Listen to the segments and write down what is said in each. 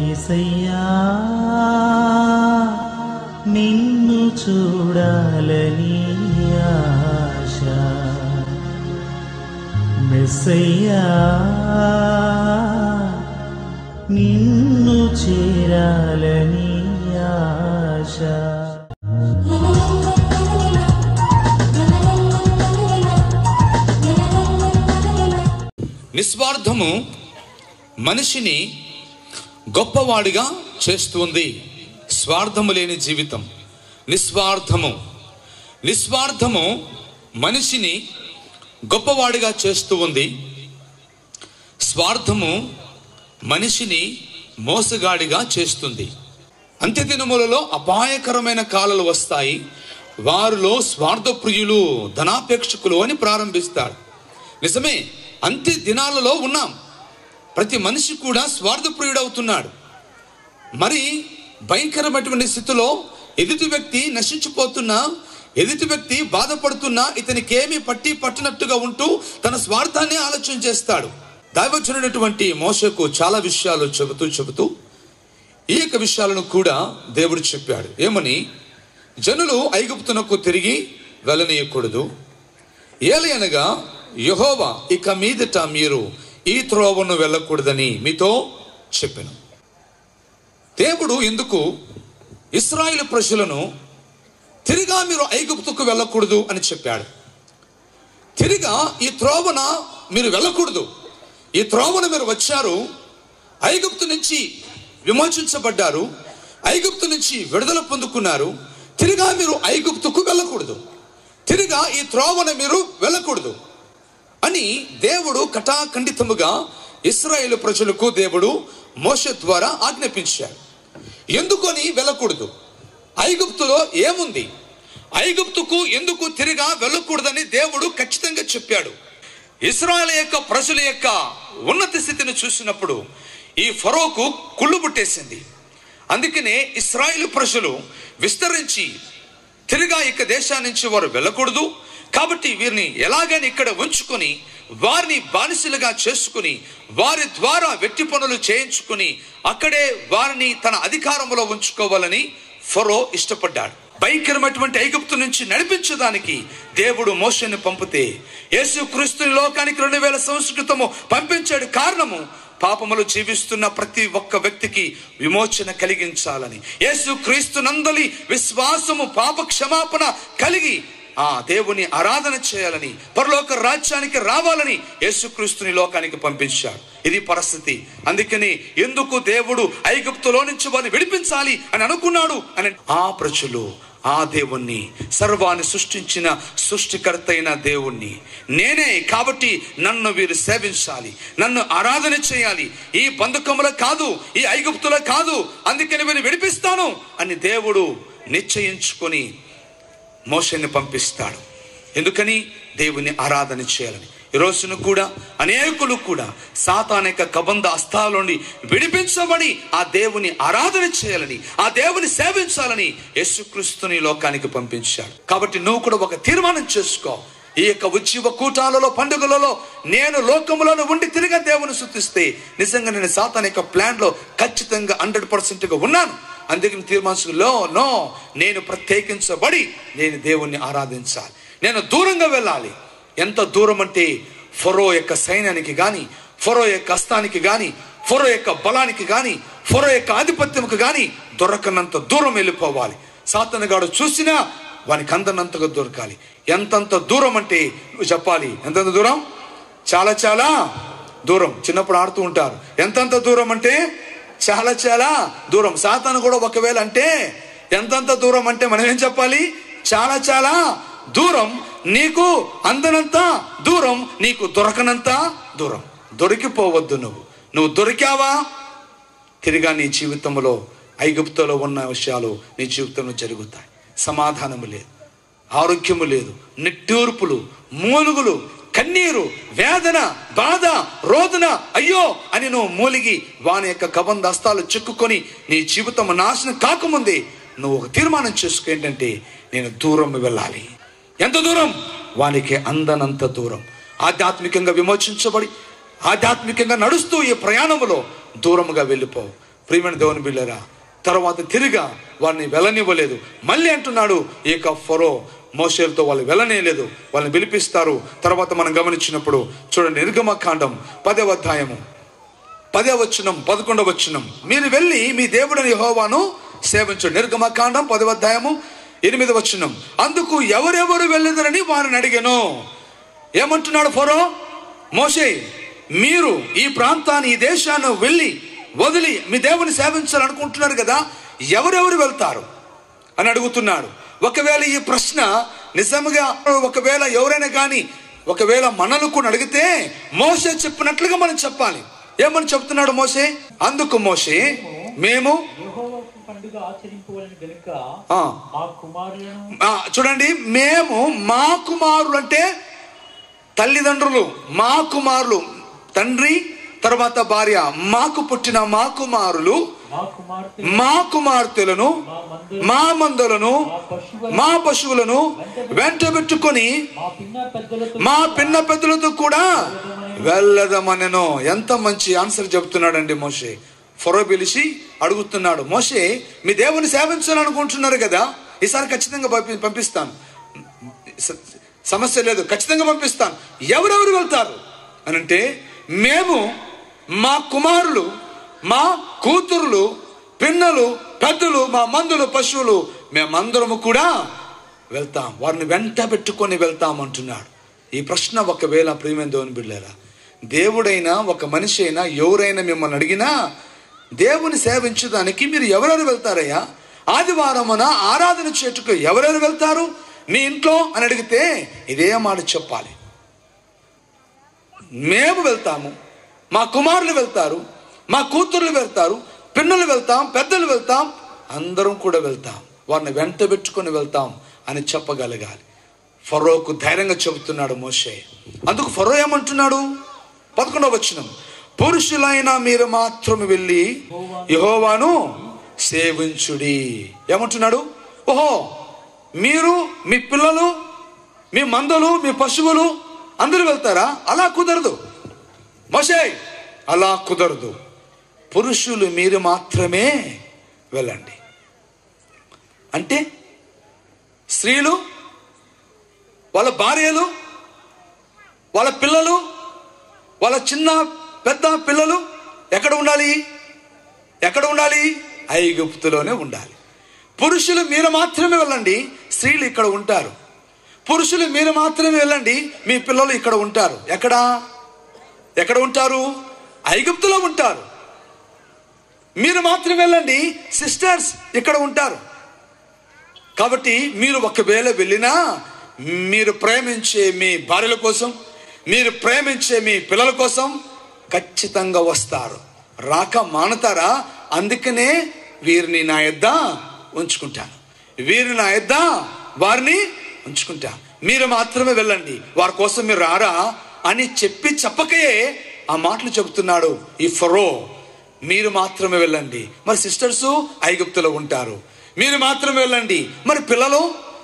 ఏసయ్యా నిన్ను చూడాలని ఆశ మెస్సయ్యా నిన్ను చేరాలని ఆశ నిస్వార్థము మనిషిని గొప్పవాడిగా చేస్తుంది స్వార్థము లేని జీవితం నిస్వార్థము నిస్వార్థము మనిషిని గొప్పవాడిగా చేస్తూ ఉంది స్వార్థము మనిషిని మోసగాడిగా చేస్తుంది అంత్యదినములలో అపాయకరమైన కాలాలు వస్తాయి వారిలో స్వార్థప్రియులు ధనాపేక్షకులు అని ప్రారంభిస్తాడు నిజమే అంత్య దినాలలో ఉన్నాం ప్రతి మనిషి కూడా స్వార్థప్రియుడవుతున్నాడు మరి భయంకరమైనటువంటి స్థితిలో ఎదుటి వ్యక్తి నశించిపోతున్నా ఎదుటి వ్యక్తి బాధపడుతున్నా ఇతనికేమీ పట్టి పట్టినట్టుగా ఉంటూ తన స్వార్థాన్ని ఆలోచన చేస్తాడు దైవజనుడటువంటి మోసకు చాలా విషయాలు చెబుతూ చెబుతూ ఈ యొక్క విషయాలను కూడా దేవుడు చెప్పాడు ఏమని జనులు ఐగుప్తునకు తిరిగి వెళ్ళనీయకూడదు ఏలయనగా యహోవా ఇక మీదట మీరు ఈ త్రోవను వెళ్ళకూడదని మీతో చెప్పాను దేవుడు ఎందుకు ఇస్రాయేల్ ప్రజలను తిరిగా మీరు ఐగుప్తుకు వెళ్ళకూడదు అని చెప్పాడు తిరిగా ఈ త్రోవన మీరు వెళ్ళకూడదు ఈ త్రోవన మీరు వచ్చారు ఐగుప్తు నుంచి విమోచించబడ్డారు ఐగుప్తు నుంచి విడుదల పొందుకున్నారు తిరిగా మీరు ఐగుప్తుకు వెళ్ళకూడదు తిరిగా ఈ త్రోవన మీరు వెళ్ళకూడదు అని దేవుడు కటాఖండితముగా ఇస్రాయేల్ ప్రజలకు దేవుడు మోష ద్వారా ఆజ్ఞాపించాడు ఎందుకని వెళ్ళకూడదు ఐగుప్తులో ఏముంది ఐగుప్తుకు ఎందుకు తిరిగా వెళ్ళకూడదని దేవుడు ఖచ్చితంగా చెప్పాడు ఇస్రాయేల్ యొక్క ప్రజల యొక్క ఉన్నత స్థితిని చూసినప్పుడు ఈ ఫరోకు కుళ్ళు పుట్టేసింది అందుకనే ఇస్రాయేల్ ప్రజలు విస్తరించి తిరిగా ఇక దేశాన్ని నుంచి వారు వెళ్ళకూడదు కాబట్టి వీరిని ఎలాగైనా ఇక్కడ ఉంచుకొని వారిని బానిసలుగా చేసుకుని వారి ద్వారా వెట్టి పనులు చేయించుకుని అక్కడే వారిని తన అధికారంలో ఉంచుకోవాలని ఫరో ఇష్టపడ్డాడు భయంకరమైనటువంటి ఐగుప్తు నుంచి నడిపించడానికి దేవుడు మోషని పంపితే యేసు క్రీస్తుని లోకానికి రెండు వేల సంవత్సరాల క్రితము పంపించాడు కారణము పాపములు జీవిస్తున్న ప్రతి ఒక్క వ్యక్తికి విమోచన కలిగించాలని యేసు క్రీస్తు నందలి విశ్వాసము పాప క్షమాపణ కలిగి ఆ దేవుని ఆరాధన చేయాలని పరలోక రాజ్యానికి రావాలని యేసుక్రీస్తుని లోకానికి పంపించాడు ఇది పరిస్థితి అందుకని ఎందుకు దేవుడు ఐగుప్తులో నుంచి వారిని విడిపించాలి అని అనుకున్నాడు అని ఆ ప్రజలు ఆ దేవుణ్ణి సర్వాన్ని సృష్టించిన సృష్టికర్త అయిన దేవుణ్ణి నేనే కాబట్టి నన్ను వీరు సేవించాలి నన్ను ఆరాధన చేయాలి ఈ బంధకముల కాదు ఈ ఐగుప్తుల కాదు అందుకని వీరిని విడిపిస్తాను అని దేవుడు నిశ్చయించుకొని మోషని పంపిస్తాడు ఎందుకని దేవుని ఆరాధన చేయాలని ఈ రోజున కూడా అనేకులు కూడా సాతానిక కబంధ అస్తాల నుండి విడిపించబడి ఆ దేవుని ఆరాధన చేయాలని ఆ దేవుని సేవించాలని యేసుక్రీస్తుని లోకానికి పంపించాడు కాబట్టి నువ్వు కూడా ఒక తీర్మానం చేసుకో ఈ యొక్క ఉజ్జీవ కూటాలలో పండుగలలో నేను లోకములను ఉండి తిరిగి దేవుని శుద్ధిస్తే నిజంగా నేను సాతాన్ యొక్క ప్లాన్లో ఖచ్చితంగా హండ్రెడ్ పర్సెంట్గా ఉన్నాను అందుకని తీర్మానించు లో నో నేను ప్రత్యేకించబడి నేను దేవుణ్ణి ఆరాధించాలి నేను దూరంగా వెళ్ళాలి ఎంత దూరం అంటే ఫరో యొక్క సైన్యానికి కానీ ఫరో యొక్క హస్తానికి కానీ ఫరో యొక్క బలానికి కానీ ఫరో యొక్క ఆధిపత్యంకి కానీ దొరకనంత దూరం వెళ్ళిపోవాలి సాతనగాడు చూసినా వానికి అందనంతగా దొరకాలి ఎంతంత దూరం అంటే నువ్వు చెప్పాలి ఎంతంత దూరం చాలా చాలా దూరం చిన్నప్పుడు ఆడుతూ ఉంటారు ఎంతంత దూరం అంటే చాలా చాలా దూరం సాతాను కూడా ఒకవేళ అంటే ఎంతంత దూరం అంటే మనం ఏం చెప్పాలి చాలా చాలా దూరం నీకు అందనంత దూరం నీకు దొరకనంత దూరం దొరికిపోవద్దు నువ్వు నువ్వు దొరికావా తిరిగా నీ జీవితంలో ఐగుప్తులో ఉన్న విషయాలు నీ జీవితంలో జరుగుతాయి సమాధానము లేదు ఆరోగ్యము లేదు నిట్టూర్పులు మూలుగులు కన్నీరు వేదన బాధ రోదన అయ్యో అని నువ్వు మూలిగి వాని యొక్క కబంధ హస్తాలు చిక్కుకొని నీ జీవితం నాశనం కాకముందే నువ్వు ఒక తీర్మానం చేసుకో ఏంటంటే నేను దూరం వెళ్ళాలి ఎంత దూరం వానికి అందనంత దూరం ఆధ్యాత్మికంగా విమోచించబడి ఆధ్యాత్మికంగా నడుస్తూ ఈ ప్రయాణములో దూరముగా వెళ్ళిపో ప్రియమైన దేవుని బిళ్ళరా తర్వాత తిరిగా వారిని వెళ్ళనివ్వలేదు మళ్ళీ అంటున్నాడు ఈ యొక్క ఫరో మోషేలతో వాళ్ళు వెళ్ళనేయలేదు వాళ్ళని పిలిపిస్తారు తర్వాత మనం గమనించినప్పుడు చూడండి నిర్గమకాండం పదవ అధ్యాయము పదే వచనం పదకొండవ వచనం మీరు వెళ్ళి మీ దేవుడని యెహోవాను సేవించండి నిర్గమకాండం పదవ అధ్యాయము ఎనిమిది వచనం అందుకు ఎవరెవరు వెళ్ళదరని వారిని అడిగాను ఏమంటున్నాడు ఫరో మోషే మీరు ఈ ప్రాంతాన్ని ఈ దేశాన్ని వెళ్ళి వదిలి మీ దేవుని సేవించాలనుకుంటున్నారు కదా ఎవరెవరు వెళ్తారు అని అడుగుతున్నాడు ఒకవేళ ఈ ప్రశ్న నిజంగా ఒకవేళ ఎవరైనా కానీ ఒకవేళ మనలు కూడా అడిగితే మోసే చెప్పినట్లుగా మనం చెప్పాలి ఏమని చెప్తున్నాడు మోసే అందుకు మోసే మేము యెహోవాకు పండుగ ఆచరింపవలని గనుక ఆ, మా కుమారులను ఆ, చూడండి మేము మా కుమారులు అంటే తల్లిదండ్రులు మా కుమారులు తండ్రి తర్వాత భార్య మాకు పుట్టిన మా కుమారులు మా కుమార్తె మా కుమార్తెలను మా మందులు మా మందులను మా పశువులను మా పశువులను వెంట పెట్టుకొని మా పిన్న పెద్దలతో మా పిన్న పెద్దలతో కూడా వెళ్ళదమనెను ఎంత మంచి ఆన్సర్ చెప్తున్నాడండి మోషే ఫరో పిలిచి అడుగుతున్నాడు మోషే మీ దేవుని సేవించాలనుకుంటున్నారు కదా ఈసారి ఖచ్చితంగా పంపి పంపిస్తాను స- సమస్య లేదు ఖచ్చితంగా పంపిస్తాను ఎవరెవరు వెళ్తారు అని అంటే మేము మా కుమారులు మా కూతురులు పిన్నలు పెద్దలు మా మందులు పశువులు మేమందరము కూడా వెళ్తాం వారిని వెంట పెట్టుకొని వెళ్తాం అంటున్నాడు ఈ ప్రశ్న ఒకవేళ ప్రియమైన దేవుని బిడ్డారా దేవుడైనా ఒక మనిషి అయినా ఎవరైనా మిమ్మల్ని అడిగినా దేవుని సేవించడానికి మీరు ఎవరెవరు వెళ్తారయ్యా ఆదివారమున ఆరాధన చేటుకు ఎవరెవరు వెళ్తారు నీ ఇంట్లో అని అడిగితే ఇదే మాట చెప్పాలి మేము వెళ్తాము మా కుమారులు వెళ్తారు మా కూతుర్లు వెళ్తారు పిన్నలు వెళ్తాం పెద్దలు వెళ్తాం అందరం కూడా వెళ్తాం వారిని వెంట పెట్టుకొని వెళ్తాం అని చెప్పగలగాలి ఫరోకు ధైర్యంగా చెబుతున్నాడు మోషే అందుకు ఫరో ఏమంటున్నాడు పదకొండవ వచనం పురుషులైన మీరు మాత్రం వెళ్ళి యహోవాను సేవించుడి ఏమంటున్నాడు ఓహో మీరు మీ పిల్లలు మీ మందలు మీ పశువులు అందరూ వెళ్తారా అలా కుదరదు మోషే అలా కుదరదు పురుషులు మీరు మాత్రమే వెళ్ళండి అంటే స్త్రీలు వాళ్ళ భార్యలు వాళ్ళ పిల్లలు వాళ్ళ చిన్న పెద్ద పిల్లలు ఎక్కడ ఉండాలి ఎక్కడ ఉండాలి ఐగుప్తులోనే ఉండాలి పురుషులు మీరు మాత్రమే వెళ్ళండి స్త్రీలు ఇక్కడ ఉంటారు పురుషులు మీరు మాత్రమే వెళ్ళండి మీ పిల్లలు ఇక్కడ ఉంటారు ఎక్కడ ఎక్కడ ఉంటారు ఐగుప్తులో ఉంటారు మీరు మాత్రమే వెళ్ళండి సిస్టర్స్ ఇక్కడ ఉంటారు కాబట్టి మీరు ఒకవేళ వెళ్ళినా మీరు ప్రేమించే మీ భార్యల కోసం మీరు ప్రేమించే మీ పిల్లల కోసం ఖచ్చితంగా వస్తారు రాక మానతారా అందుకనే వీరిని నా యొద్ద ఉంచుకుంటాను వీరిని నా యొద్ద వారిని ఉంచుకుంటాను మీరు మాత్రమే వెళ్ళండి వారి కోసం మీరు రారా అని చెప్పి చెప్పకే ఆ మాటలు చెబుతున్నాడు ఈ ఫరో మీరు మాత్రమే వెళ్ళండి మరి సిస్టర్స్ ఐగుప్తులో ఉంటారు మీరు మాత్రమే వెళ్ళండి మరి పిల్లలు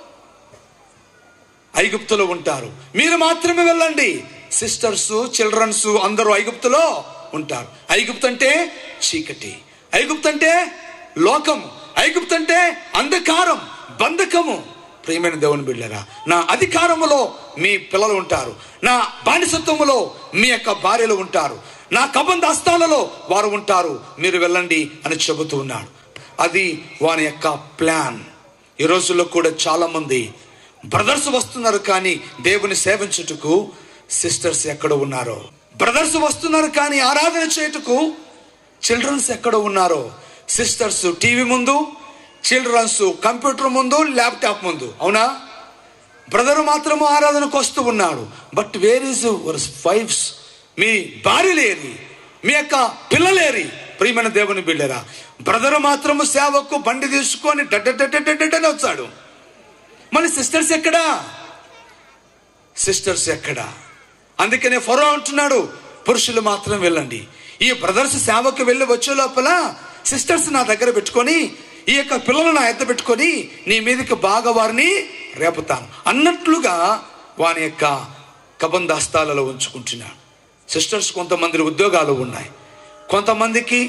ఐగుప్తులో ఉంటారు మీరు మాత్రమే వెళ్ళండి సిస్టర్స్ చిల్డ్రన్స్ అందరూ ఐగుప్తులో ఉంటారు ఐగుప్తు అంటే చీకటి ఐగుప్తు అంటే లోకం ఐగుప్తు అంటే అంధకారం బంధకము ప్రియమైన దేవుని బిడ్డరా నా అధికారములో మీ పిల్లలు ఉంటారు నా బానిసత్వములో మీ యొక్క భార్యలు ఉంటారు నా కబంధ హస్తాలలో వారు ఉంటారు మీరు వెళ్ళండి అని చెబుతూ ఉన్నాడు అది వాని యొక్క ప్లాన్ ఈ రోజుల్లో కూడా చాలా మంది బ్రదర్స్ వస్తున్నారు కానీ దేవుని సేవించుటకు సిస్టర్స్ ఎక్కడ ఉన్నారో బ్రదర్స్ వస్తున్నారు కానీ ఆరాధన చేయుటకు చిల్డ్రన్స్ ఎక్కడ ఉన్నారో సిస్టర్స్ టీవీ ముందు చిల్డ్రన్స్ కంప్యూటర్ ముందు ల్యాప్టాప్ ముందు అవునా బ్రదర్ మాత్రము ఆరాధనకు వస్తూ ఉన్నాడు but where is your wifes మీ భార్యలేరి మీ యొక్క పిల్లలేరి ప్రియమైన దేవుని బిడ్డరా బ్రదర్ మాత్రము సేవకు బండి తీసుకొని డడ్డని వచ్చాడు మన సిస్టర్స్ ఎక్కడా సిస్టర్స్ ఎక్కడా అందుకనే ఫరో అంటున్నాడు పురుషులు మాత్రం వెళ్ళండి ఈ బ్రదర్స్ సేవకు వెళ్ళి వచ్చే లోపల సిస్టర్స్ నా దగ్గర పెట్టుకొని ఈ యొక్క పిల్లలు నా ఎద్ద పెట్టుకొని నీ మీదకి బాగా వారిని రేపుతాను అన్నట్లుగా వాని యొక్క కబంధ హస్తాలలో ఉంచుకుంటున్నాడు సిస్టర్స్ కొంతమంది ఉద్యోగాలు ఉన్నాయి కొంతమందికి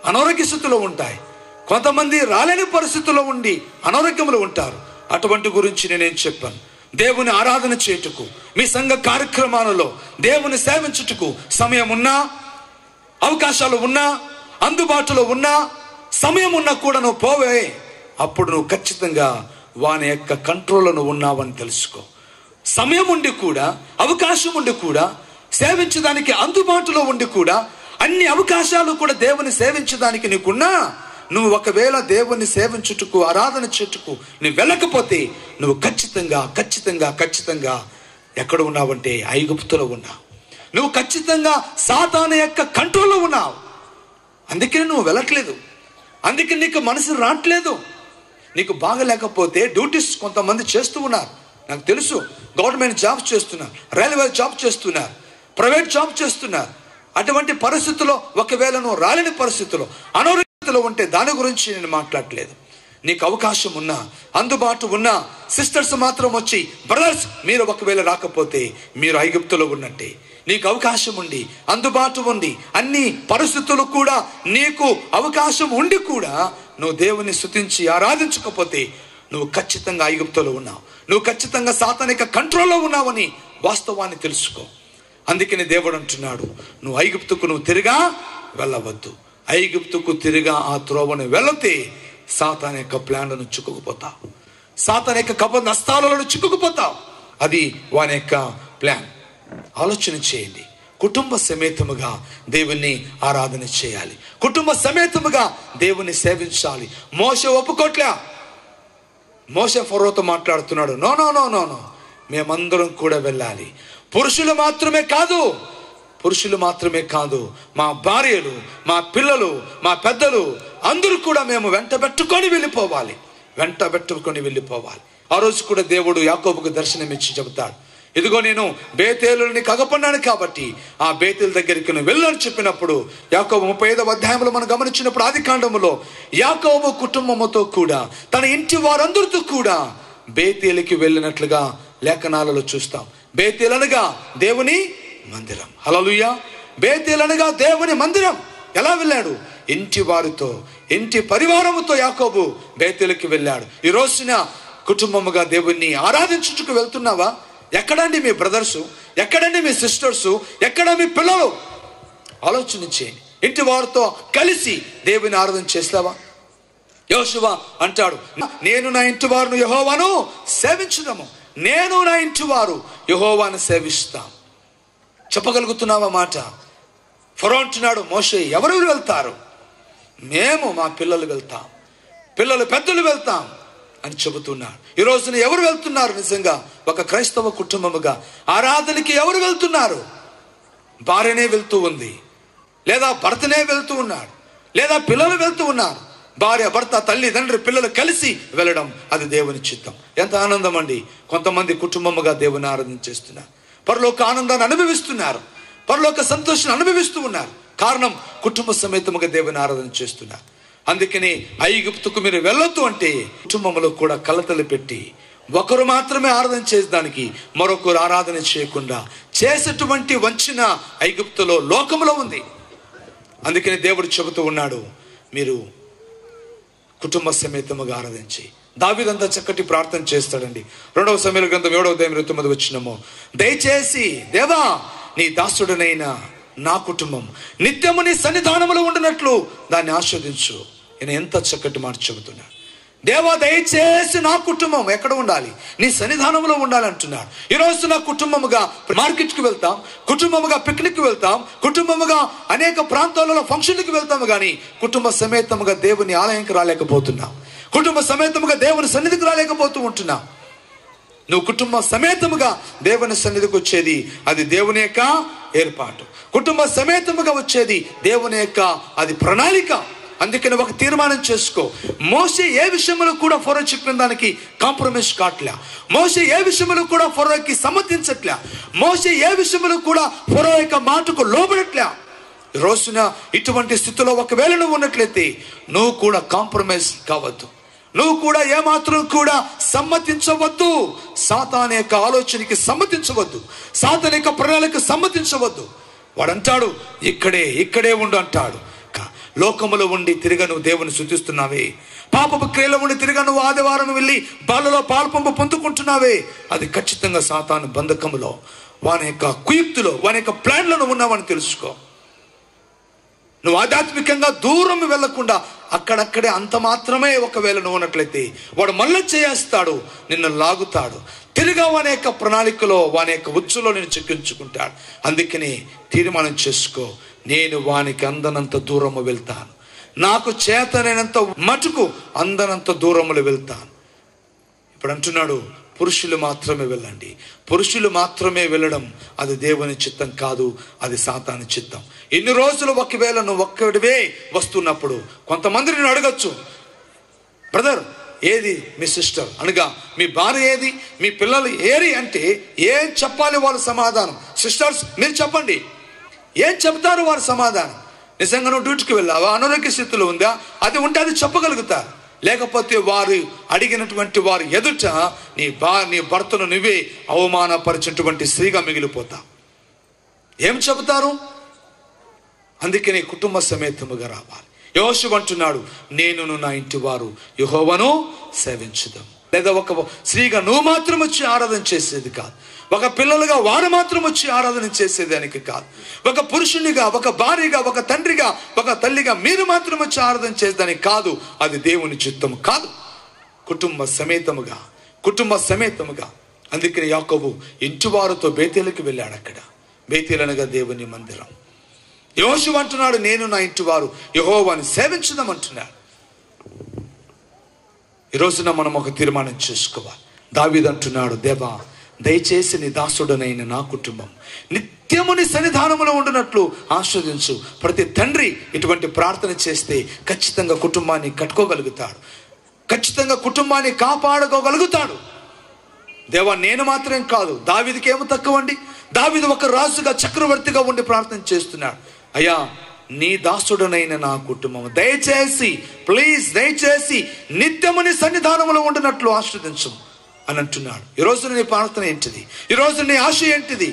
అనారోగ్య స్థితిలో ఉంటాయి కొంతమంది రాలేని పరిస్థితుల్లో ఉండి అనారోగ్యములు ఉంటారు అటువంటి గురించి నేనేం చెప్పాను దేవుని ఆరాధన చేయుటకు మీ సంఘ కార్యక్రమాలలో దేవుని సేవించుటకు సమయం ఉన్నా అవకాశాలు ఉన్నా అందుబాటులో ఉన్నా సమయం ఉన్నా కూడా నువ్వు పోవే అప్పుడు నువ్వు ఖచ్చితంగా వాని యొక్క కంట్రోల్లో నువ్వు ఉన్నావని తెలుసుకో సమయం ఉండి కూడా అవకాశం ఉండి కూడా సేవించడానికి అందుబాటులో ఉండి కూడా అన్ని అవకాశాలు కూడా దేవుని సేవించడానికి నీకున్నా నువ్వు ఒకవేళ దేవుని సేవించుటకు ఆరాధన చెట్టుకు నువ్వు వెళ్ళకపోతే నువ్వు ఖచ్చితంగా ఖచ్చితంగా ఖచ్చితంగా ఎక్కడ ఉన్నావంటే ఐగుప్తులో ఉన్నావు నువ్వు ఖచ్చితంగా సాతాను యొక్క కంట్రోల్లో ఉన్నావు అందుకే నువ్వు వెళ్ళట్లేదు అందుకే నీకు మనసు రావట్లేదు నీకు బాగలేకపోతే డ్యూటీస్ కొంతమంది చేస్తూ ఉన్నారు నాకు తెలుసు గవర్నమెంట్ జాబ్ చేస్తున్నారు రైల్వే జాబ్ చేస్తున్నారు ప్రైవేట్ జాబ్ చేస్తున్నారు అటువంటి పరిస్థితుల్లో ఒకవేళ నువ్వు రాలేని పరిస్థితుల్లో అనారోగ్యతలో ఉంటే దాని గురించి నేను మాట్లాడట్లేదు నీకు అవకాశం ఉన్నా అందుబాటు ఉన్నా సిస్టర్స్ మాత్రం వచ్చి బ్రదర్స్ మీరు ఒకవేళ రాకపోతే మీరు ఐగుప్తులో ఉన్నట్టే నీకు అవకాశం ఉండి అందుబాటు ఉండి అన్ని పరిస్థితులు కూడా నీకు అవకాశం ఉండి కూడా నువ్వు దేవుని స్థుతించి ఆరాధించకపోతే నువ్వు ఖచ్చితంగా ఐగుప్తులో ఉన్నావు నువ్వు ఖచ్చితంగా సాతానిక కంట్రోల్లో ఉన్నావని వాస్తవాన్ని తెలుసుకో అందుకని దేవుడు అంటున్నాడు నువ్వు ఐగుప్తుకు నువ్వు తిరిగా వెళ్ళవద్దు ఐగుప్తుకు తిరిగా ఆ త్రోవను వెళితే సాతాన్ యొక్క ప్లాన్లను చిక్కుకుపోతావు సాతాన్ యొక్క కప నష్టాలలో చిక్కుకుపోతావు అది వాని యొక్క ప్లాన్ ఆలోచన చేయండి కుటుంబ సమేతముగా దేవుణ్ణి ఆరాధన చేయాలి కుటుంబ సమేతముగా దేవుణ్ణి సేవించాలి మోస ఒప్పుకోట్లే మోస ఫరోతో మాట్లాడుతున్నాడు no no no no no మేమందరం కూడా వెళ్ళాలి పురుషులు మాత్రమే కాదు పురుషులు మాత్రమే కాదు మా భార్యలు మా పిల్లలు మా పెద్దలు అందరూ కూడా మేము వెంట పెట్టుకొని వెళ్ళిపోవాలి వెంట పెట్టుకొని వెళ్ళిపోవాలి ఆ రోజు కూడా దేవుడు యాకోబుకు దర్శనమిచ్చి చెబుతాడు ఇదిగో నేను బేతేలుని కగపన్నాను కాబట్టి ఆ బేతేలు దగ్గరికి నువ్వు వెళ్ళని చెప్పినప్పుడు యాకోబు ముప్పై ఐదవ అధ్యాయంలో మనం గమనించినప్పుడు ఆది కాండములో యాకోబు కుటుంబముతో కూడా తన ఇంటి వారందరితో కూడా బేతేలికి వెళ్ళినట్లుగా లేఖనాలలో చూస్తాం బేతేలనగా దేవుని మందిరం హలలుయ బేతేలనగా దేవుని మందిరం ఎలా వెళ్ళాడు ఇంటి వారితో ఇంటి పరివారముతో యాకోబు బేతేలికి వెళ్ళాడు ఈ రోజున కుటుంబముగా దేవుణ్ణి ఆరాధించుటకు వెళ్తున్నావా ఎక్కడండి మీ బ్రదర్సు ఎక్కడండి మీ సిస్టర్సు ఎక్కడ మీ పిల్లలు ఆలోచన చేయండి ఇంటి వారితో కలిసి దేవుని ఆరాధన చేస్తావా యోశువ అంటాడు నేను నా ఇంటి వారును యహోవాను సేవించుదాము నేను నా ఇంటి వారు యహోవాను సేవిస్తాం చెప్పగలుగుతున్నావా మాట ఫరో అంటున్నాడు మోషే ఎవరెవరు వెళ్తారు మేము మా పిల్లలు వెళ్తాం పిల్లలు పెద్దలు వెళ్తాం అని చెబుతున్నాడు ఈ రోజున ఎవరు వెళ్తున్నారు నిజంగా ఒక క్రైస్తవ కుటుంబముగా ఆరాధనకి ఎవరు వెళ్తున్నారు భార్యనే వెళ్తూ ఉంది లేదా భర్తనే వెళ్తూ ఉన్నాడు లేదా పిల్లలు వెళ్తూ ఉన్నారు భార్య భర్త తల్లి తండ్రి పిల్లలు కలిసి వెళ్ళడం అది దేవుని చిత్తం ఎంత ఆనందం అండి కొంతమంది కుటుంబముగా దేవుని ఆరాధన చేస్తున్నారు పరలోక ఆనందాన్ని అనుభవిస్తున్నారు పరలోక సంతోషాన్ని అనుభవిస్తూ ఉన్నారు కారణం కుటుంబ సమేతముగా దేవుని ఆరాధన చేస్తున్నారు అందుకని ఐగుప్తుకు మీరు వెళ్ళొద్దు అంటే కుటుంబంలో కూడా కలతలు పెట్టి ఒకరు మాత్రమే ఆరాధన చేసేదానికి మరొకరు ఆరాధన చేయకుండా చేసేటువంటి వంచిన ఐగుప్తులో లోకములో ఉంది అందుకని దేవుడు చెబుతూ ఉన్నాడు మీరు కుటుంబ సమేతముగా ఆరాధించి దావిదంతా చక్కటి ప్రార్థన చేస్తాడండి రెండవ సమయంలో గ్రంథం ఏడవ దేవం తొమ్మిది వచ్చినము దయచేసి దేవా నీ దాసుడనైన నా కుటుంబం నిత్యము నీ సన్నిధానములో ఉండినట్లు దాన్ని ఆస్వాదించు ఈయన ఎంత చక్కటి మాట చెబుతున్నాడు దేవా దయచేసి నా కుటుంబం ఎక్కడ ఉండాలి నీ సన్నిధానంలో ఉండాలి అంటున్నాడు ఈ రోజు నా కుటుంబముగా మార్కెట్కి వెళ్తాం కుటుంబముగా పిక్నిక్కి వెళ్తాం కుటుంబముగా అనేక ప్రాంతాలలో ఫంక్షన్లకు వెళ్తాము కానీ కుటుంబ సమేతముగా దేవుని ఆలయంకి రాలేకపోతున్నాం కుటుంబ సమేతముగా దేవుని సన్నిధికి రాలేకపోతూ ఉంటున్నాం నువ్వు కుటుంబ సమేతముగా దేవుని సన్నిధికి వచ్చేది అది దేవుని యొక్క ఏర్పాటు కుటుంబ సమేతముగా వచ్చేది దేవుని యొక్క అది ప్రణాళిక అందుకని ఒక తీర్మానం చేసుకో మోసే ఏ విషయంలో కూడా ఫోరో చెప్పిన దానికి కాంప్రమైజ్ కావట్లే మోసే ఏ విషయంలో కూడా ఫోరోకి సమ్మతించట్లే మోసే ఏ విషయంలో కూడా ఫోరో యొక్క మాటకు లోబడట్లే ఈ రోజున ఇటువంటి స్థితిలో ఒకవేళ నువ్వు ఉన్నట్లయితే నువ్వు కూడా కాంప్రమైజ్ కావద్దు నువ్వు కూడా ఏమాత్రం కూడా సమ్మతించవద్దు సాతాన్ యొక్క ఆలోచనకి సమ్మతించవద్దు సాతాన్ యొక్క ప్రణాళిక సమ్మతించవద్దు వాడు అంటాడు ఇక్కడే ఇక్కడే ఉండు అంటాడు కా- లోకములో ఉండి తిరిగా నువ్వు దేవుని శుతిస్తున్నావే పాపపు క్రియలో ఉండి తిరిగా నువ్వు ఆదివారం వెళ్ళి బాలలో పాల్పంపు పొందుకుంటున్నావే అది ఖచ్చితంగా సాతాను బంధకములో వాని యొక్క కుయుక్తిలో వాని యొక్క ప్లాన్లో నువ్వు ఉన్నావని తెలుసుకో నువ్వు ఆధ్యాత్మికంగా దూరం వెళ్లకుండా అక్కడక్కడే అంత మాత్రమే ఒకవేళ నువ్వు ఉన్నట్లయితే వాడు మళ్ళీ చేయేస్తాడు నిన్ను లాగుతాడు తిరిగా వాని యొక్క ప్రణాళికలో వాని యొక్క ఉచ్చులో నేను చిక్కించుకుంటాడు అందుకని తీర్మానం చేసుకో నేను వానికి అందనంత దూరము వెళ్తాను నాకు చేతనైనంత మటుకు అందనంత దూరములు వెళ్తాను ఇప్పుడు అంటున్నాడు పురుషులు మాత్రమే వెళ్ళండి పురుషులు మాత్రమే వెళ్ళడం అది దేవుని చిత్తం కాదు అది సాతాని చిత్తం ఎన్ని రోజులు ఒకవేళ నువ్వు ఒక్కడివే వస్తున్నప్పుడు కొంతమంది నేను అడగచ్చు బ్రదర్ ఏది మీ సిస్టర్ అనగా మీ భార్య ఏది మీ పిల్లలు ఏరి అంటే ఏం చెప్పాలి వాళ్ళ సమాధానం సిస్టర్స్ మీరు చెప్పండి ఏం చెప్తారు వారి సమాధానం నిజంగా నువ్వు డ్యూటీకి వెళ్ళావా అనారోగ్య స్థితిలో ఉందా అది ఉంటే అది చెప్పగలుగుతారు లేకపోతే వారు అడిగినటువంటి వారు ఎదుట నీ బా నీ భర్తను నువ్వే అవమానపరిచినటువంటి స్త్రీగా మిగిలిపోతా ఏం చెబుతారు అందుకే నీ కుటుంబ సమేతముగా రావాలి యోషు అంటున్నాడు నేను నా ఇంటి వారు యహోవను సేవించుదాం లేదా ఒక స్త్రీగా నువ్వు మాత్రం వచ్చి ఆరాధన చేసేది కాదు ఒక పిల్లలుగా వారు మాత్రం వచ్చి ఆరాధన చేసేదానికి కాదు ఒక పురుషునిగా ఒక భార్యగా ఒక తండ్రిగా ఒక తల్లిగా మీరు మాత్రం వచ్చి ఆరాధన చేసేదానికి కాదు అది దేవుని చిత్తం కాదు కుటుంబ సమేతముగా కుటుంబ సమేతముగా అందుకని యాకోబు ఇంటివారితో బేతేలకు వెళ్ళాడు అక్కడ బేతేలు అనగా దేవుని మందిరం యోషు అంటున్నాడు నేను నా ఇంటి వారు యహోవాని సేవించుదాం అంటున్నాడు ఈ రోజున మనం ఒక తీర్మానం చేసుకోవాలి దావీదు అంటున్నాడు దేవా దయచేసి నీ దాసుడనైన నా కుటుంబం నిత్యము నీ సన్నిధానములో ఉండినట్లు ఆస్వాదించు ప్రతి తండ్రి ఇటువంటి ప్రార్థన చేస్తే ఖచ్చితంగా కుటుంబాన్ని కట్టుకోగలుగుతాడు ఖచ్చితంగా కుటుంబాన్ని కాపాడుకోగలుగుతాడు దేవా నేను మాత్రం కాదు దావిదికి ఏమో తక్కువ అండి దావిది ఒక రాజుగా చక్రవర్తిగా ఉండి ప్రార్థన చేస్తున్నాడు అయ్యా నీ దాసుడనైన నా కుటుంబం దయచేసి ప్లీజ్ దయచేసి నిత్యము నీ సన్నిధానంలో ఉండినట్లు ఆశ్రదించు అని అంటున్నాడు ఈ రోజు నీ ప్రార్థన ఏంటిది ఈ రోజు నీ ఆశ ఏంటిది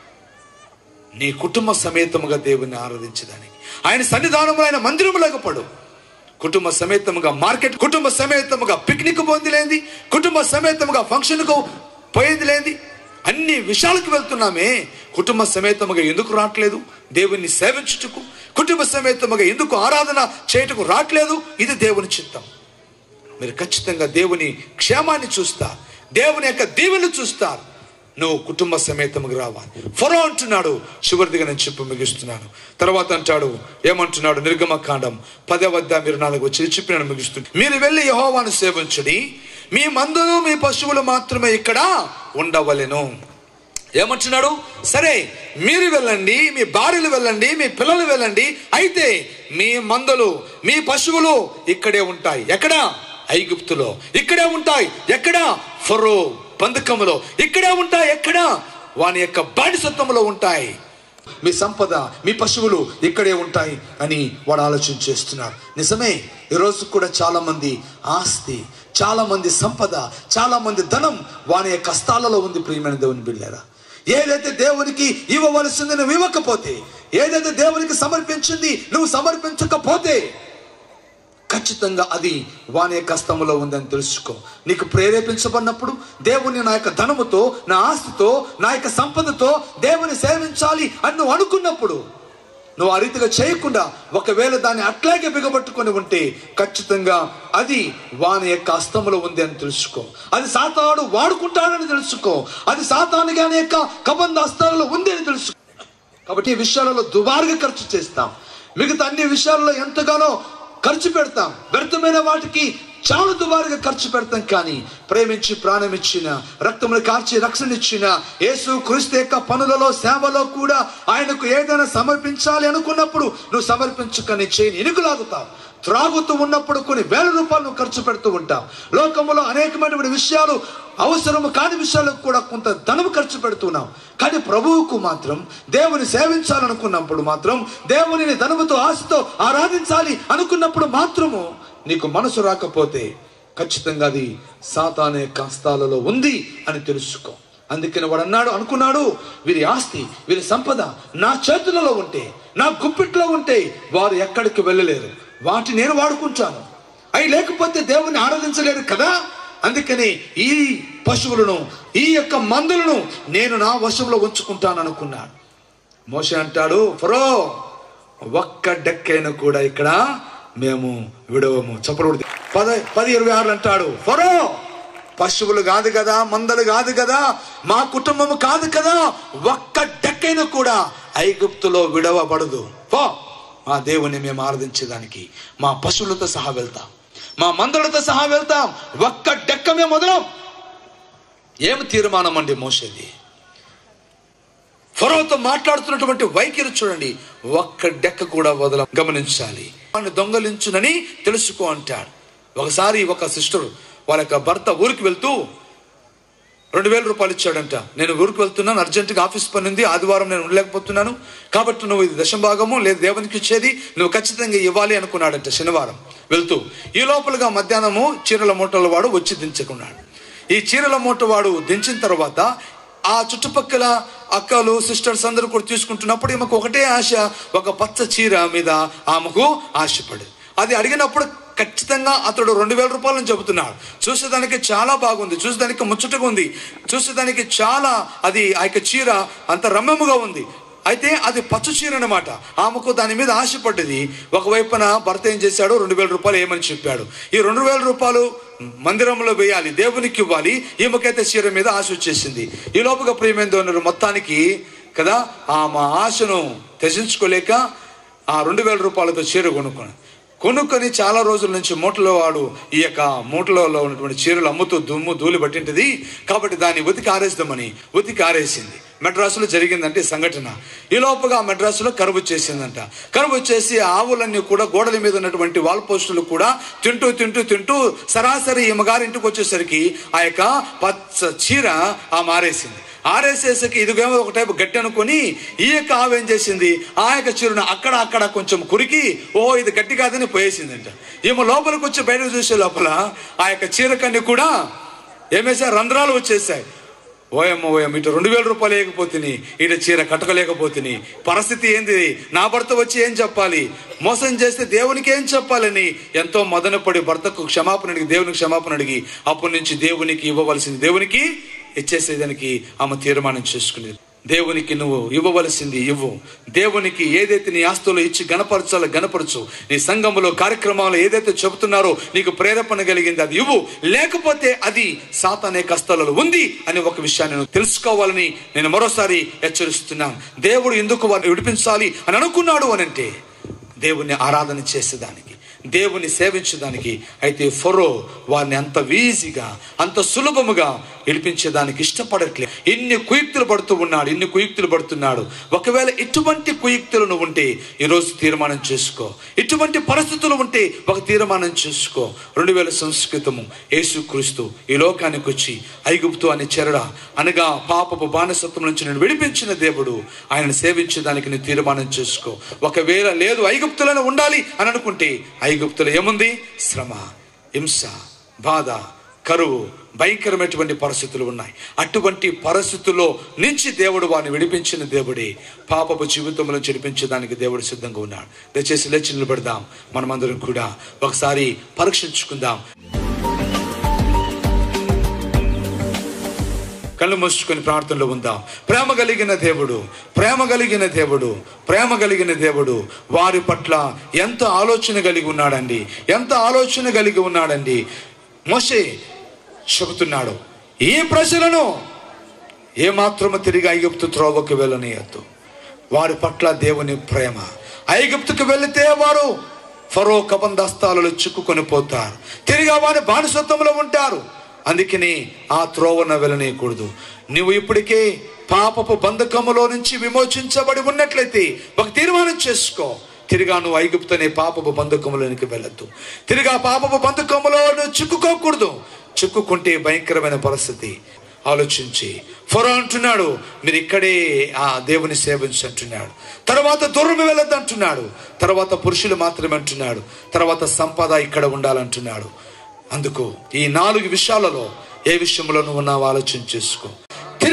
నీ కుటుంబ సమేతముగా దేవుని ఆరాధించడానికి ఆయన సన్నిధానంలో ఆయన మందిరములకు పడు కుటుంబ సమేతముగా మార్కెట్ కుటుంబ సమేతముగా పిక్నిక్ పొందిలేంది కుటుంబ సమేతముగా ఫంక్షన్కు పోయేది లేంది అన్ని విషయాలకు వెళ్తున్నామే కుటుంబ సమేతముగా ఎందుకు రావట్లేదు దేవుణ్ణి సేవించుటకు కుటుంబ సమేతముగా ఎందుకు ఆరాధన చేయటకు రావట్లేదు ఇది దేవుని చిత్తం మీరు ఖచ్చితంగా దేవుని క్షేమాన్ని చూస్తారు దేవుని యొక్క దీవెని చూస్తారు నువ్వు కుటుంబ సమేతముగా రావాలి ఫరో అంటున్నాడు చివరిదిగా నేను చెప్పి ముగిస్తున్నాను తర్వాత అంటాడు ఏమంటున్నాడు నిర్గమకాండం పదే వద్ద మీరు నాలుగు వచ్చి చెప్పి నేను ముగిస్తుంది మీరు వెళ్ళి యహోవాను సేవించుడి మీ మందులు మీ పశువులు మాత్రమే ఇక్కడ ఉండవలెను ఏమంటున్నాడు సరే మీరు వెళ్ళండి మీ భార్యలు వెళ్ళండి మీ పిల్లలు వెళ్ళండి అయితే మీ మందలు మీ పశువులు ఇక్కడే ఉంటాయి ఎక్కడ ఐగుప్తులో ఇక్కడే ఉంటాయి ఎక్కడ ఫరో బంధకములో ఇక్కడే ఉంటాయి ఎక్కడ వాని యొక్క బానిసత్వంలో ఉంటాయి మీ సంపద మీ పశువులు ఇక్కడే ఉంటాయి అని వాడు ఆలోచన చేస్తున్నాడు నిజమే ఈరోజు కూడా చాలా మంది ఆస్తి చాలా మంది సంపద చాలా మంది ధనం వాని యొక్క కష్టాలలో ఉంది ప్రియమైన దేవుని బిళ్ళారా ఏదైతే దేవునికి ఇవ్వవలసింది నువ్వు ఇవ్వకపోతే ఏదైతే దేవునికి సమర్పించింది నువ్వు సమర్పించకపోతే ఖచ్చితంగా అది వాని యొక్క హస్తములో ఉందని తెలుసుకో నీకు ప్రేరేపించబడినప్పుడు దేవుని నా యొక్క ధనముతో నా ఆస్తితో నా యొక్క సంపదతో దేవుని సేవించాలి అని నువ్వు అనుకున్నప్పుడు నువ్వు ఆ రీతిగా చేయకుండా ఒకవేళ దాన్ని అట్లాగే బిగబట్టుకొని ఉంటే ఖచ్చితంగా అది వాని యొక్క హస్తములో ఉంది అని తెలుసుకో అది సాతాడు వాడుకుంటాడని తెలుసుకో అది సాతాను గాని యొక్క కబంధ హస్తాలలో ఉంది అని తెలుసుకో కాబట్టి ఈ విషయాలలో దుబారుగా ఖర్చు చేస్తాం మిగతా అన్ని విషయాల్లో ఎంతగానో ఖర్చు పెడతాం వ్యర్థమైన వాటికి చాలా దుబారుగా ఖర్చు పెడతాం కానీ ప్రేమించి ప్రాణమిచ్చిన రక్తములు కార్చి రక్షణ ఇచ్చిన యేసు క్రీస్తు యొక్క పనులలో సేవలో కూడా ఆయనకు ఏదైనా సమర్పించాలి అనుకున్నప్పుడు నువ్వు సమర్పించుకొని చేయని ఎనుగులాగుతావు త్రాగుతూ ఉన్నప్పుడు కొన్ని వేల రూపాయలు నువ్వు ఖర్చు పెడుతూ ఉంటావు లోకములో అనేకమైనటువంటి విషయాలు అవసరము కాని విషయాలకు కూడా కొంత ధనము ఖర్చు పెడుతున్నాం కానీ ప్రభువుకు మాత్రం దేవుని సేవించాలనుకున్నప్పుడు మాత్రం దేవునిని ధనముతో ఆశతో ఆరాధించాలి అనుకున్నప్పుడు మాత్రము నీకు మనసు రాకపోతే ఖచ్చితంగా అది సాతానే కష్టాలలో ఉంది అని తెలుసుకో అందుకని వాడు అన్నాడు అనుకున్నాడు వీరి ఆస్తి వీరి సంపద నా చేతులలో ఉంటే నా గుప్పిట్లో ఉంటే వారు ఎక్కడికి వెళ్ళలేరు వాటి నేను వాడుకుంటాను అవి లేకపోతే దేవుని ఆరాధించలేరు కదా అందుకని ఈ పశువులను ఈ యొక్క మందులను నేను నా వశంలో ఉంచుకుంటాను అనుకున్నాడు మోషే అంటాడు ఫరో ఒక్క డెక్కైనా కూడా ఇక్కడ మేము విడవము చప్పడు పద పది ఇరవై ఆరులు అంటాడు ఫరో పశువులు కాదు కదా మందలు కాదు కదా మా కుటుంబము కాదు కదా ఒక్క డెక్కైనా కూడా ఐగుప్తులో విడవబడదు పో మా దేవుని మేము ఆరాధించేదానికి మా పశువులతో సహా వెళ్తాం మా మందలతో సహా వెళ్తాం ఒక్క డెక్క మేము వదలం ఏమి తీర్మానం అండి మోసేది ఫరోతో మాట్లాడుతున్నటువంటి వైఖరి చూడండి ఒక్క డెక్క కూడా వదల గమనించాలి వాడిని దొంగలించునని తెలుసుకో అంటాడు ఒకసారి ఒక సిస్టర్ వాళ్ళ యొక్క భర్త ఊరికి వెళ్తూ రెండు వేల రూపాయలు ఇచ్చాడంట నేను ఊరికి వెళ్తున్నాను అర్జెంటుగా ఆఫీస్ పని ఉంది ఆదివారం నేను ఉండలేకపోతున్నాను కాబట్టి నువ్వు ఇది దశభాగము లేదు దేవునికి ఇచ్చేది నువ్వు ఖచ్చితంగా ఇవ్వాలి అనుకున్నాడంట శనివారం వెళ్తూ ఈ లోపలగా మధ్యాహ్నము చీరల మూటల వాడు వచ్చి దించుకున్నాడు ఈ చీరల మూట వాడు దించిన తర్వాత ఆ చుట్టుపక్కల అక్కలు సిస్టర్స్ అందరూ కూడా తీసుకుంటున్నప్పుడు ఈమెకు ఒకటే ఆశ ఒక పచ్చ చీర మీద ఆమెకు ఆశపడి అది అడిగినప్పుడు ఖచ్చితంగా అతడు రెండు వేల రూపాయలని చెబుతున్నాడు చూసేదానికి చాలా బాగుంది చూసేదానికి ముచ్చటగా ఉంది చూసేదానికి చాలా అది ఆ యొక్క చీర అంత రమ్యముగా ఉంది అయితే అది పచ్చ చీర అనమాట ఆమెకు దాని మీద ఆశపడ్డది ఒకవైపున భర్త ఏం చేశాడు రెండు వేల రూపాయలు ఏమని చెప్పాడు ఈ రెండు వేల రూపాయలు మందిరంలో వేయాలి దేవునికి ఇవ్వాలి ఈమెకైతే చీర మీద ఆశ వచ్చేసింది ఈ లోపుగా ప్రియమైన మొత్తానికి కదా ఆమె ఆశను త్యజించుకోలేక ఆ రెండు వేల రూపాయలతో చీర కొనుక్కున్నాడు కొనుక్కొని చాలా రోజుల నుంచి మూటలో వాడు ఈ యొక్క మూటలలో ఉన్నటువంటి చీరలు అమ్ముతూ దుమ్ము ధూళి పట్టింటది కాబట్టి దాన్ని ఉతికి ఆరేద్దామని ఉతికి ఆరేసింది మెడ్రాసులో జరిగిందంటే ఈ సంఘటన ఈ లోపుగా మెడ్రాసులో కరువు వచ్చేసిందంట కరువు వచ్చేసి ఆవులన్నీ కూడా గోడల మీద ఉన్నటువంటి వాల్ పోస్టులు కూడా తింటూ తింటూ తింటూ సరాసరి ఈమెగారి ఇంటికి వచ్చేసరికి ఆ యొక్క పచ్చ చీర ఆ మారేసింది ఆర్ఎస్ఎస్కి ఇదిగేమో ఒక టైపు గట్టి అనుకొని ఈ యొక్క ఆవు ఏం చేసింది ఆ యొక్క చీరను అక్కడ అక్కడ కొంచెం కురికి ఓ ఇది గట్టి కాదని పోయేసిందంట ఈమె లోపలికి వచ్చి బయటకు చూసే లోపల ఆ యొక్క చీరకన్ని కూడా ఏమేసాయి రంధ్రాలు వచ్చేసాయి ఓయమ్మ ఓయమ్మ ఇటు రెండు వేల రూపాయలు వేయకపోతుంది ఇటు చీర కట్టకలేకపోతుంది పరిస్థితి ఏంది నా భర్త వచ్చి ఏం చెప్పాలి మోసం చేస్తే దేవునికి ఏం చెప్పాలని ఎంతో మదనపడి భర్తకు క్షమాపణ అడిగి దేవునికి క్షమాపణ అడిగి అప్పటి నుంచి దేవునికి ఇవ్వవలసింది దేవునికి ఇచ్చేసేదానికి ఆమె తీర్మానం చేసుకునేది దేవునికి నువ్వు ఇవ్వవలసింది ఇవ్వు దేవునికి ఏదైతే నీ ఆస్తులు ఇచ్చి గణపరచాలో గణపరచు నీ సంఘములో కార్యక్రమాలు ఏదైతే చెబుతున్నారో నీకు ప్రేరేపణ కలిగింది అది ఇవ్వు లేకపోతే అది సాతానే కష్టాలలో ఉంది అని ఒక విషయాన్ని నువ్వు తెలుసుకోవాలని నేను మరోసారి హెచ్చరిస్తున్నాను దేవుడు ఎందుకు వారిని విడిపించాలి అని అనుకున్నాడు అని అంటే దేవుణ్ణి ఆరాధన చేసేదానికి దేవుని సేవించడానికి అయితే ఫరో వారిని అంత ఈజీగా అంత సులభముగా విడిపించేదానికి ఇష్టపడట్లే ఎన్ని కుయుక్తులు పడుతూ ఉన్నాడు ఎన్ని కుయుక్తులు పడుతున్నాడు ఒకవేళ ఇటువంటి కుయుక్తులు నువ్వు ఉంటే ఈరోజు తీర్మానం చేసుకో ఇటువంటి పరిస్థితులు ఉంటే ఒక తీర్మానం చేసుకో రెండు వేల సంస్కృతము యేసుక్రీస్తు ఈ లోకానికి వచ్చి ఐగుప్తు అనే చెరడ అనగా పాపపు బానిసత్వం నుంచి నేను విడిపించిన దేవుడు ఆయనను సేవించడానికి నేను తీర్మానం చేసుకో ఒకవేళ లేదు ఐగుప్తులను ఉండాలి అని అనుకుంటే ఐగుప్తులో ఏముంది శ్రమ హింస బాధ కరువు భయంకరమైనటువంటి పరిస్థితులు ఉన్నాయి అటువంటి పరిస్థితుల్లో నుంచి దేవుడు వారిని విడిపించిన దేవుడే పాపపు జీవితంలో చెడిపించడానికి దేవుడు సిద్ధంగా ఉన్నాడు దయచేసి లేచి నిలబడదాం మనమందరం కూడా ఒకసారి పరీక్షించుకుందాం కళ్ళు మూసుకొని ప్రార్థనలో ఉందాం ప్రేమ కలిగిన దేవుడు ప్రేమ కలిగిన దేవుడు ప్రేమ కలిగిన దేవుడు వారి పట్ల ఎంత ఆలోచన కలిగి ఉన్నాడండి ఎంత ఆలోచన కలిగి ఉన్నాడండి మోసే చెబుతున్నాడు ఈ ప్రజలను ఏమాత్రము తిరిగి ఐగుప్తు త్రోవకు వెళ్ళనీయద్దు వారి పట్ల దేవుని ప్రేమ ఐగుప్తుకు వెళితే వారు ఫరో కబందస్తాలలో చిక్కుకొని పోతారు తిరిగి వారి బానిసత్వంలో ఉంటారు అందుకని ఆ త్రోవన వెళ్ళనీయకూడదు నువ్వు ఇప్పటికే పాపపు బంధకములో నుంచి విమోచించబడి ఉన్నట్లయితే ఒక తీర్మానం చేసుకో తిరిగా నువ్వు ఐగుప్తు అనే పాపపు బంధకములోనికి వెళ్ళొద్దు తిరిగా పాపపు బంధకములో నువ్వు చిక్కుకోకూడదు చిక్కుకుంటే భయంకరమైన పరిస్థితి ఆలోచించి ఫరో అంటున్నాడు మీరు ఇక్కడే ఆ దేవుని సేవించి అంటున్నాడు తర్వాత దూరం వెళ్ళొద్దు అంటున్నాడు తర్వాత పురుషులు మాత్రమే అంటున్నాడు తర్వాత సంపద ఇక్కడ ఉండాలంటున్నాడు అందుకు ఈ నాలుగు విషయాలలో ఏ విషయంలో నువ్వు ఉన్నావు ఆలోచన చేసుకో తిరిగి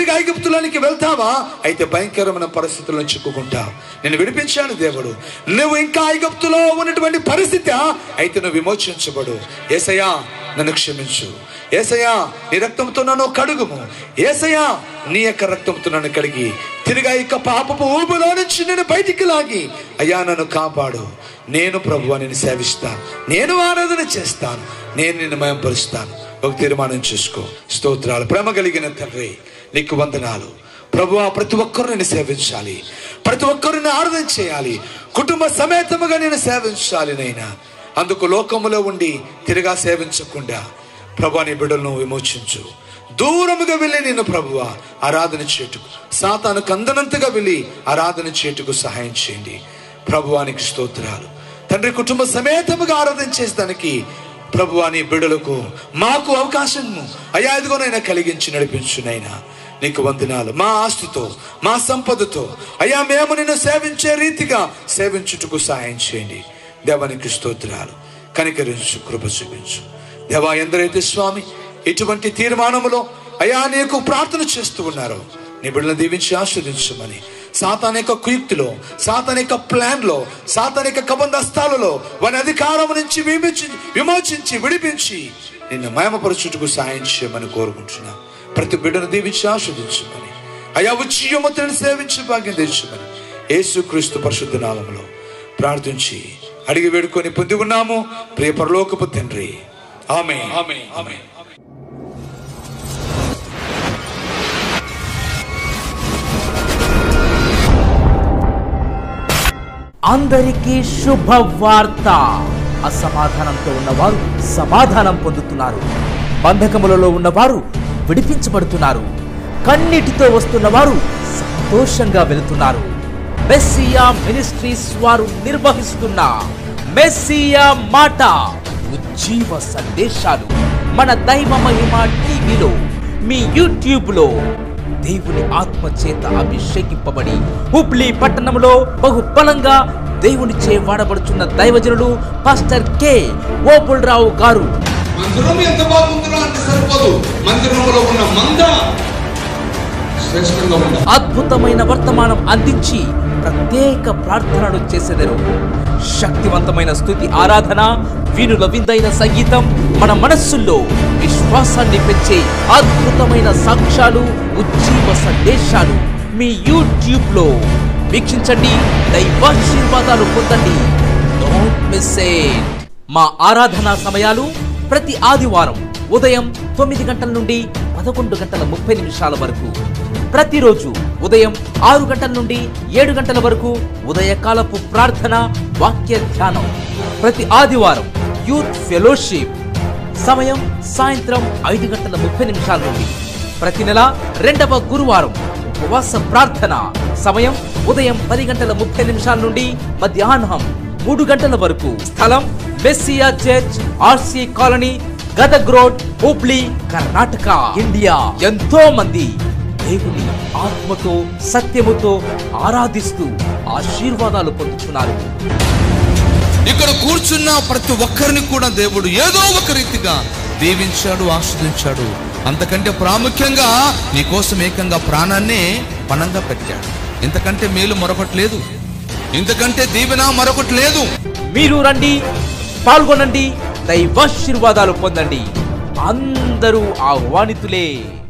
తిరిగి ఐగుప్తులోనికి వెళ్తావా అయితే భయంకరమైన పరిస్థితుల్లో చిక్కుకుంటావు నేను విడిపించాను దేవుడు నువ్వు ఇంకా ఐగుప్తులో ఉన్నటువంటి పరిస్థితి అయితే నువ్వు విమోచించబడు ఏసయ్యా నన్ను క్షమించు ఏసయ్యా నీ రక్తంతో నన్ను కడుగుము ఏసయ్యా నీ యొక్క రక్తంతో నన్ను కడిగి తిరిగి ఆ యొక్క పాపపు ఊబిలో నుంచి నేను బయటికి లాగి అయ్యా నన్ను కాపాడు నేను ప్రభు నేను సేవిస్తాను నేను ఆరాధన చేస్తాను నేను నిన్ను మయంపరుస్తాను ఒక తీర్మానం చేసుకో స్తోత్రాలు ప్రేమ కలిగిన తండ్రి నీకు వందనాలు ప్రభు ప్రతి ఒక్కరిని సేవించాలి ప్రతి ఒక్కరిని ఆరాధన చేయాలి కుటుంబ సమేతముగా నేను సేవించాలి నైనా అందుకు లోకములో ఉండి తిరిగా సేవించకుండా ప్రభు నీ బిడ్డలను విమోచించు దూరముగా వెళ్ళి నేను ప్రభువ ఆరాధన చేటుకు సాతాను కందనంతగా వెళ్ళి ఆరాధన చేటుకు సహాయం చేయండి ప్రభువానికి స్తోత్రాలు తండ్రి కుటుంబ సమేతముగా ఆరాధన చేసేదానికి ప్రభు అని బిడ్డలకు మాకు అవకాశము అయ్యా ఇదిగోనైనా కలిగించి నడిపించునైనా నీకు వందనాలు మా ఆస్తితో మా సంపదతో అయ్యా మేము నిన్ను సేవించే రీతిగా సేవించుటకు సహాయం చేయండి దేవానికి స్తోత్రాలు కనికరించు కృప చూపించు దేవా ఎందరైతే స్వామి ఇటువంటి తీర్మానములో అయ్యా నీకు ప్రార్థన చేస్తూ ఉన్నారు నీ బిడ్డలను దీవించి ఆస్వాదించమని సాతాన్ యొక్క కుయుక్తిలో సాతాన్ యొక్క ప్లాన్ లో సాతాన్ యొక్క కబంధస్తాలలో వారి అధికారం నుంచి విమోచి విమోచించి విడిపించి నిన్ను మయమపరచుటకు సాయం చేయమని కోరుకుంటున్నా ప్రతి బిడ్డను దీవించి ఆస్వాదించమని అయా ఉచ్చియమతులను సేవించి భాగ్యం తెచ్చమని యేసుక్రీస్తు పరిశుద్ధ నామములో ప్రార్థించి అడిగి వేడుకొని పొంది ఉన్నాము ప్రియ పరలోకపు తండ్రి ఆమె ఆమె ఆమె అందరికీ శుభవార్త అసమాధానంతో ఉన్నవారు సమాధానం పొందుతున్నారు బంధకములలో ఉన్నవారు విడిపించబడుతున్నారు కన్నీటితో వస్తున్నవారు సంతోషంగా వెళుతున్నారు మెస్సియా మినిస్ట్రీస్ వారు నిర్వహిస్తున్న మెస్సియా మాట ఉజ్జీవ సందేశాలు మన దైవ మహిమ టీవీలో మీ యూట్యూబ్ లో దేవుని ఆత్మ చేత అభిషేకింపబడి హుబ్లీ పట్టణంలో బహుబలంగా దేవునిచే వాడబడుచున్న దైవజనులు పాస్టర్ కె ఓపుల్రావు గారు మందిరం ఎంత బాగుందో అంటే సరిపోదు మందిరంలో ఉన్న మంద శ్రేష్టంగా ఉండాలి అద్భుతమైన వర్తమానం అందించి ప్రత్యేక ప్రార్థనలు చేసెదరు శక్తివంతమైన స్థుతి ఆరాధన వీణుల విందైన సంగీతం మన మనస్సుల్లో విశ్వాసాన్ని పెంచే అద్భుతమైన సాక్ష్యాలు ఉజ్జీవ సందేశాలు మీ యూట్యూబ్ లో వీక్షించండి దైవాశీర్వాదాలు పొందండి డోంట్ మిస్ ఇట్ మా ఆరాధనా సమయాలు ప్రతి ఆదివారం ఉదయం తొమ్మిది గంటల నుండి పదకొండు గంటల ముప్పై నిమిషాల వరకు ప్రతిరోజు ఉదయం ఆరు గంటల నుండి ఏడు గంటల వరకు ఉదయకాలపు ప్రార్థన వాక్య ధ్యానం ప్రతి ఆదివారం యూత్ ఫెలోషిప్ సమయం సాయంత్రం ఐదు గంటల ముప్పై నిమిషాల నుండి ప్రతి నెల రెండవ గురువారం ఉపవాస ప్రార్థన సమయం ఉదయం పది గంటల ముప్పై నిమిషాల నుండి మధ్యాహ్నం మూడు గంటల వరకు స్థలం Messiah church RC colony Gadag road Hubli Karnataka India ఎంతో మంది దేవుని ఆత్మతో సత్యముతో ఆరాధిస్తూ ఆశీర్వాదాలు పొందుతున్నారు ఇక్కడ కూర్చున్న ప్రతి ఒక్కరిని కూడా దేవుడు ఏదో ఒక రీతిగా దీవించాడు ఆస్వాదించాడు అంతకంటే ప్రాముఖ్యంగా నీ కోసం ఏకంగా ప్రాణాన్నే పణంగా పెట్టాడు ఇంతకంటే మేలు మరొకటి లేదు ఇంతకంటే దీవెన మరొకటి లేదు మీరు రండి పాల్గొనండి దైవాశీర్వాదాలు పొందండి అందరూ ఆహ్వానితులే